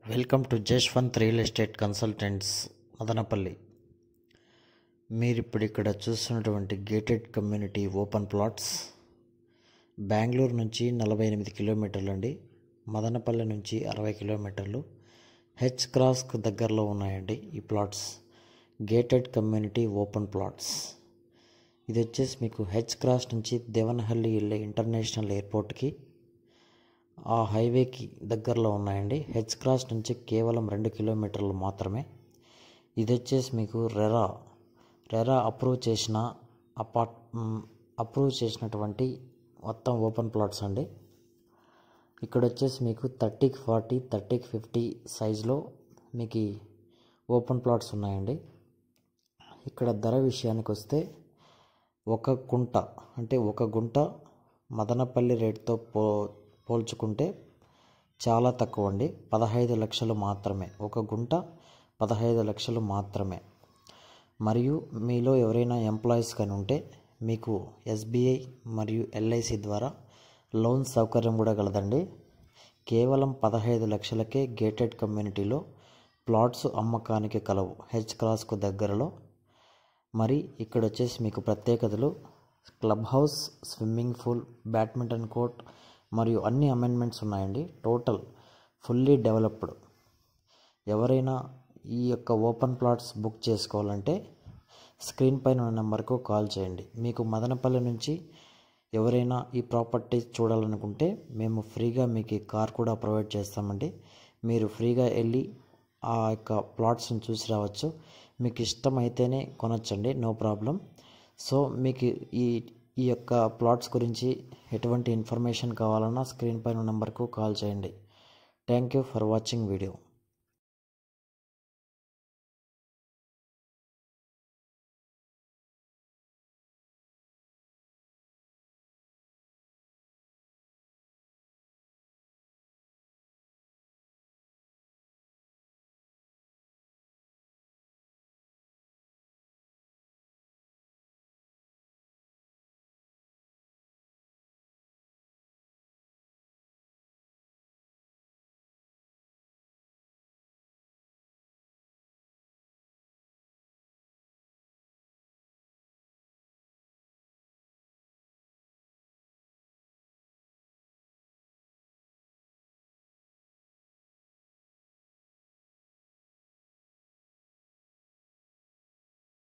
welcome to Jaswanth real estate consultants Madanapalle మీరు ఇప్పుడు ఇక్కడ చూస్తున్నటువంటి gated community open plots Bengaluru నుంచి నలభై ఎనిమిది కిలోమీటర్లు అండి మదనపల్లి నుంచి అరవై కిలోమీటర్లు హెచ్ క్రాస్కు దగ్గరలో ఉన్నాయండి ఈ plots gated community open plots ఇది వచ్చేసి మీకు హెచ్ క్రాస్ నుంచి దేవనహల్లి వెళ్ళే ఇంటర్నేషనల్ ఎయిర్పోర్ట్కి ఆ హైవేకి దగ్గరలో ఉన్నాయండి హెచ్ క్రాస్ నుంచి కేవలం రెండు కిలోమీటర్లు మాత్రమే ఇది వచ్చేసి మీకు రెరా రెరా అప్రూవ్ చేసిన అపార్ట్ అప్రూవ్ చేసినటువంటి మొత్తం ఓపెన్ ప్లాట్స్ అండి ఇక్కడ వచ్చేసి మీకు థర్టీకి ఫార్టీ థర్టీకి ఫిఫ్టీ సైజులో మీకు ఈ ఓపెన్ ప్లాట్స్ ఉన్నాయండి ఇక్కడ ధర విషయానికి వస్తే ఒక గుంట అంటే ఒక గుంట మదనపల్లి రేటుతో పో పోల్చుకుంటే చాలా తక్కువ అండి పదహైదు లక్షలు మాత్రమే ఒక గుంట పదహైదు లక్షలు మాత్రమే మరియు మీలో ఎవరైనా ఎంప్లాయీస్ కానీ ఉంటే మీకు ఎస్బీఐ మరియు ఎల్ఐసి ద్వారా లోన్ సౌకర్యం కూడా కలదండి కేవలం పదహైదు లక్షలకే గేటెడ్ కమ్యూనిటీలో ప్లాట్స్ అమ్మకానికి కలవు హెచ్ క్రాస్కు దగ్గరలో మరి ఇక్కడ వచ్చేసి మీకు ప్రత్యేకతలు club house swimming pool badminton court మరియు అన్ని అమెండ్మెంట్స్ ఉన్నాయండి టోటల్ ఫుల్లీ డెవలప్డ్ ఎవరైనా ఈ యొక్క ఓపెన్ ప్లాట్స్ బుక్ చేసుకోవాలంటే స్క్రీన్ పైన ఉన్న నెంబర్కు కాల్ చేయండి మీకు మదనపల్లి నుంచి ఎవరైనా ఈ ప్రాపర్టీ చూడాలనుకుంటే మేము ఫ్రీగా మీకు ఈ కార్ కూడా ప్రొవైడ్ చేస్తామండి మీరు ఫ్రీగా వెళ్ళి ఆ యొక్క ప్లాట్స్ని చూసి రావచ్చు మీకు ఇష్టమైతేనే కొనొచ్చండి నో ప్రాబ్లం సో మీకు ఈ ఈ యొక్క ప్లాట్స్ గురించి ఎటువంటి ఇన్ఫర్మేషన్ కావాలన్నా స్క్రీన్ పైన నెంబర్కు కాల్ చేయండి thank you for watching video